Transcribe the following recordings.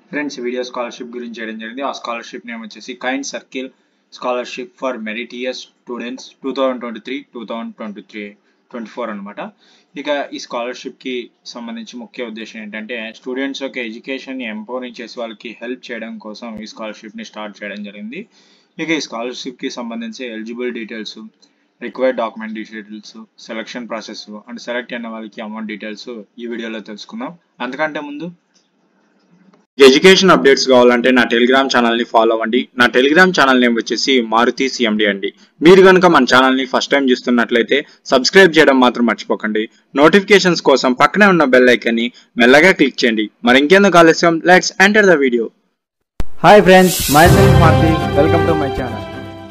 friends ఈ video scholarship గురించి చేయడం జరిగింది ఆ స్కాలర్షిప్ నేమ్ వచ్చేసి kind circle scholarship for meritorious students two thousand twenty three two thousand twenty three twenty four అనమాట ఇక ఈ స్కాలర్షిప్కి సంబంధించి ముఖ్య ఉద్దేశం ఏంటంటే స్టూడెంట్స్ యొక్క ఎడ్యుకేషన్ని ఎంపవరింగ్ చేసి వాళ్ళకి హెల్ప్ చేయడం కోసం ఈ స్కాలర్షిప్ని స్టార్ట్ చేయడం జరిగింది ఇక ఈ స్కాలర్షిప్కి సంబంధించి eligible details required document details selection process and select అయిన వాళ్ళకి అమౌంట్ డీటెయిల్స్ ఈ వీడియోలో తెలుసుకుందాం అంతకంటే ముందు ఎడ్యుకేషన్ అప్డేట్స్ కావాలంటే నా టెలిగ్రామ్ ఛానల్ని ఫాలో అవ్వండి నా టెలిగ్రామ్ ఛానల్ నేమ్ వచ్చేసి మారుతి సిఎండి అండి మీరు కనుక మన ఛానల్ని ఫస్ట్ టైం చూస్తున్నట్లయితే సబ్స్క్రైబ్ చేయడం మాత్రం మర్చిపోకండి నోటిఫికేషన్స్ కోసం పక్కనే ఉన్న బెల్ ఐకన్ని మెల్లగా క్లిక్ చేయండి మరి ఇంకెందుకు ఆలస్యం let's enter the video hi friends myself Marthi welcome to my channel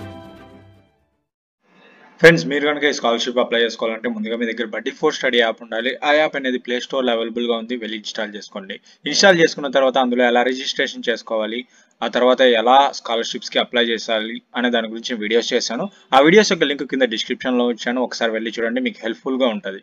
friends మీరు కనుక ఈ స్కాలర్షిప్ అప్లై చేసుకోవాలంటే ముందుగా మీ దగ్గర బడ్డీ ఫోర్ స్టడీ యాప్ ఉండాలి ఆ యాప్ అనేది ప్లే స్టోర్లో అవైలబుల్గా ఉంది వెళ్ళి ఇన్స్టాల్ చేసుకోండి ఇన్స్టాల్ చేసుకున్న తర్వాత అందులో ఎలా రిజిస్ట్రేషన్ చేసుకోవాలి ఆ తర్వాత ఎలా స్కాలర్షిప్స్కి అప్లై చేయాలి అనే దాని గురించి వీడియోస్ చేశాను ఆ వీడియోస్ యొక్క లింక్ కింద డిస్క్రిప్షన్లో ఇచ్చాను ఒకసారి వెళ్ళి చూడండి మీకు హెల్ప్ఫుల్గా ఉంటుంది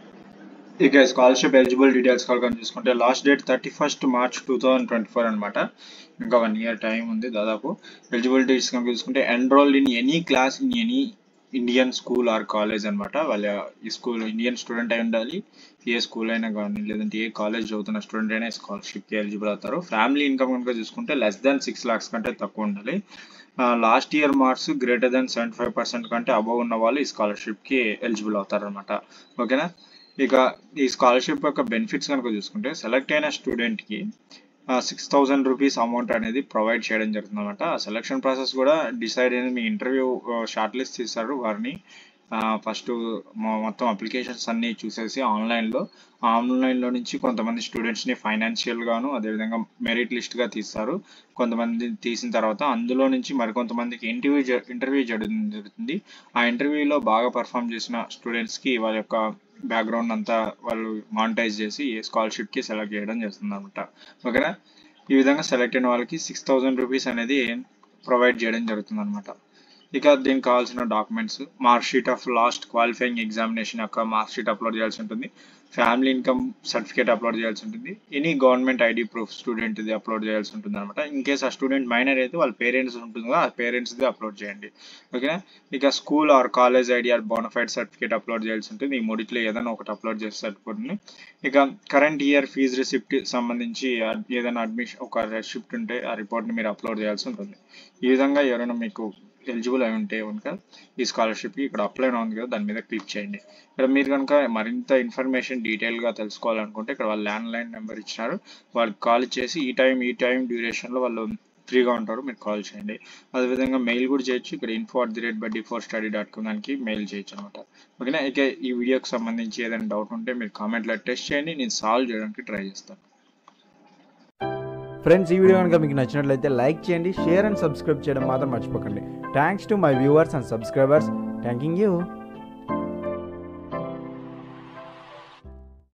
ఇక స్కాలర్షిప్ ఎలిజిబుల్ డీటెయిల్స్ కనుక చూసుకుంటే last date thirty first March two thousand twenty four అనమాట ఇంకా వన్ ఇయర్ టైం ఉంది దాదాపు ఎలిజిబిలిటీస్ కనుక చూసుకుంటే enroll in any class in any Indian school or college అనమాట వాళ్ళ ఈ స్కూల్ ఇండియన్ స్టూడెంట్ అయి ఉండాలి ఏ స్కూల్ అయినా కానీ లేదంటే ఏ కాలేజ్ చదువుతున్న స్టూడెంట్ అయినా స్కాలర్షిప్కి ఎలిజిబుల్ అవుతారు ఫ్యామిలీ ఇన్కమ్ కనుక చూసుకుంటే లెస్ దాన్ సిక్స్ లాక్స్ కంటే తక్కువ ఉండాలి last year marks greater than seventy five percent కంటే అబవ్ ఉన్న వాళ్ళు ఈ స్కాలర్షిప్కి ఎలిజిబుల్ అవుతారు అనమాట ఓకేనా ఇక ఈ స్కాలర్షిప్ యొక్క బెనిఫిట్స్ కనుక చూసుకుంటే సెలెక్ట్ అయిన స్టూడెంట్కి సిక్స్ థౌజండ్ రూపీస్ అమౌంట్ అనేది ప్రొవైడ్ చేయడం జరుగుతుంది అనమాట సెలక్షన్ ప్రాసెస్ కూడా డిసైడ్ అయిన మీ ఇంటర్వ్యూ షార్ట్ లిస్ట్ తీస్తారు వారిని ఫస్ట్ మొత్తం అప్లికేషన్స్ అన్నీ చూసేసి ఆన్లైన్లో ఆన్లైన్లో నుంచి కొంతమంది స్టూడెంట్స్ని ఫైనాన్షియల్గాను అదేవిధంగా మెరిట్ లిస్ట్గా తీస్తారు కొంతమంది తీసిన తర్వాత అందులో నుంచి మరికొంతమందికి ఇంటర్వ్యూ ఇంటర్వ్యూ జరుగుతుంది ఆ ఇంటర్వ్యూలో బాగా పర్ఫామ్ చేసిన స్టూడెంట్స్కి వాళ్ళ యొక్క బ్యాక్గ్రౌండ్ అంతా వాళ్ళు మానిటైజ్ చేసి స్కాలర్షిప్కి సెలెక్ట్ చేయడం చేస్తుంది అనమాట ఓకేనా ఈ విధంగా సెలెక్ట్ అయిన వాళ్ళకి సిక్స్ థౌజండ్ రూపీస్ అనేది ప్రొవైడ్ చేయడం జరుగుతుంది అనమాట ఇక దీనికి కావాల్సిన documents mark sheet of last qualifying examination యొక్క మార్క్ షీట్ అప్లోడ్ చేయాల్సి ఉంటుంది ఫ్యామిలీ ఇన్కమ్ సర్టిఫికేట్ అప్లోడ్ చేయాల్సి ఉంటుంది any government ID proof student ఇది అప్లోడ్ చేయాల్సి ఉంటుంది అనమాట ఇన్ కేస్ ఆ స్టూడెంట్ మైనర్ అయితే వాళ్ళ పేరెంట్స్ ఉంటుందో ఆ పేరెంట్స్ది అప్లోడ్ చేయండి ఓకేనా ఇక school or college ID or bonafide certificate upload చేయాల్సి ఉంటుంది ఈ మూడిట్లో ఏదైనా ఒకటి అప్లోడ్ చేసి సరిపోతుంది ఇక కరెంట్ ఇయర్ ఫీజు రిసిప్ట్ సంబంధించి ఏదైనా అడ్మిషన్ ఒక రిసిప్ట్ ఉంటే ఆ రిపోర్ట్ని మీరు అప్లోడ్ చేయాల్సి ఉంటుంది ఈ విధంగా ఎవరైనా మీకు ఎలిజిబుల్ అయి ఉంటే కనుక ఈ స్కాలర్షిప్కి ఇక్కడ అప్లై ఉంది కదా దాని మీద క్లిక్ చేయండి ఇక్కడ మీరు కనుక మరింత ఇన్ఫర్మేషన్ డీటెయిల్గా తెలుసుకోవాలనుకుంటే ఇక్కడ వాళ్ళు ల్యాండ్ లైన్ నెంబర్ ఇచ్చినారు వాళ్ళకి కాల్ చేసి ఈ టైం ఈ టైం డ్యూరేషన్లో వాళ్ళు ఫ్రీగా ఉంటారు మీరు కాల్ చేయండి అదేవిధంగా మెయిల్ కూడా చేయొచ్చు ఇక్కడ info at the rate buddy four study dot com దానికి మెయిల్ చేయొచ్చు అనమాట ఓకేనా ఇక ఈ వీడియోకి సంబంధించి ఏదైనా డౌట్ ఉంటే మీరు కామెంట్లో టెస్ట్ చేయండి నేను సాల్వ్ చేయడానికి ట్రై చేస్తాను ఫ్రెండ్స్ ఈ వీడియో కనుక మీకు నచ్చినట్లయితే లైక్ చేయండి షేర్ అండ్ సబ్స్క్రైబ్ చేయడం మాత్రం మర్చిపోకండి thanks to my viewers and subscribers thanking you